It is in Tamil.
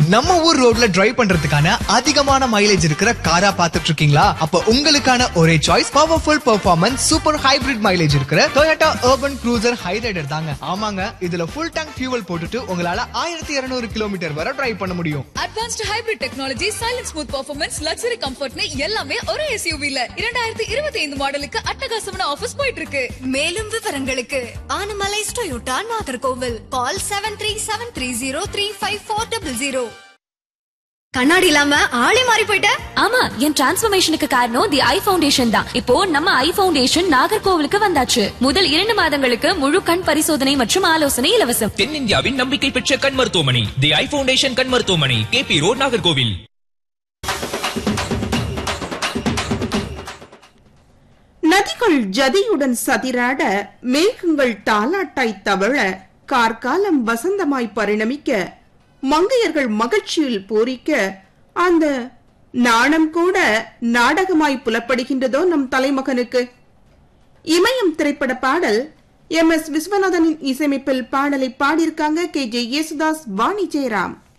நம்ம ஊர் ரோட்ல டிரைவ் பண்றதுக்கான அதிகமான மைலேஜ் இருக்கிற காரா பாத்துட்டு இருக்கீங்களா அப்ப உங்களுக்கான ஒரே choice powerful performance super hybrid mileage இருக்கிற Toyota urban cruiser ஹைரைடர் தாங்க ஆமாங்க இதுல ஃபுல் டேங்க் fuel போட்டுட்டு உங்களால ஆயிரத்தி இருநூறு கிலோமீட்டர் வரை டிரைவ் பண்ண முடியும் advanced hybrid technology silence smooth performance luxury கம்ஃபர்ட்னு எல்லாமே ஒரே எஸ்யூவில இரண்டாயிரத்தி இருபத்தி ஐந்து மாடலுக்கு அட்டகாசமான ஆஃபர்ஸ் போயிட்டு இருக்கு மேலும் விவரங்களுக்கு Anamalai Toyota Nagercoil call seven three seven three zero three five four double zero கண்ணாடி இல்லாம ஆளே மாறி போயிட்ட ஆமா என் டிரான்ஸ்ஃபர்மேஷனுக்கு காரணம் தி ஐ ஃபவுண்டேஷன் தான் இப்போ நம்ம ஐ ஃபவுண்டேஷன் நாகர்கோவிலுக்கு வந்தாச்சு முதல் இரண்டு மாதங்களுக்கு முழு கண் பரிசோதனை மற்றும் ஆலோசனை இலவசம் தென்னிந்தியாவின் நம்பிக்கை பெற்ற கண் மருத்துவமனை தி ஐ ஃபவுண்டேஷன் கண் மருத்துவமனை கேபி ரோட் நாகர்கோவில் நதிகள் ஜதியுடன் சதிராட மேகங்கள் தாலாட்டாய் தவழ கார்காலம் வசந்தமாய் பரிணமிக்க மங்கையர்கள் மகிழ்ச்சியில் பூரிக்க அந்த நாணம் கூட நாடகமாய் புலப்படுகின்றதோ நம் தலைமகனுக்கு இமயம் திரைப்பட பாடல் எம் எஸ் விஸ்வநாதனின் இசையமைப்பில் பாடலை பாடியிருக்காங்க கே ஜே யேசுதாஸ் வாணி ஜெயராம்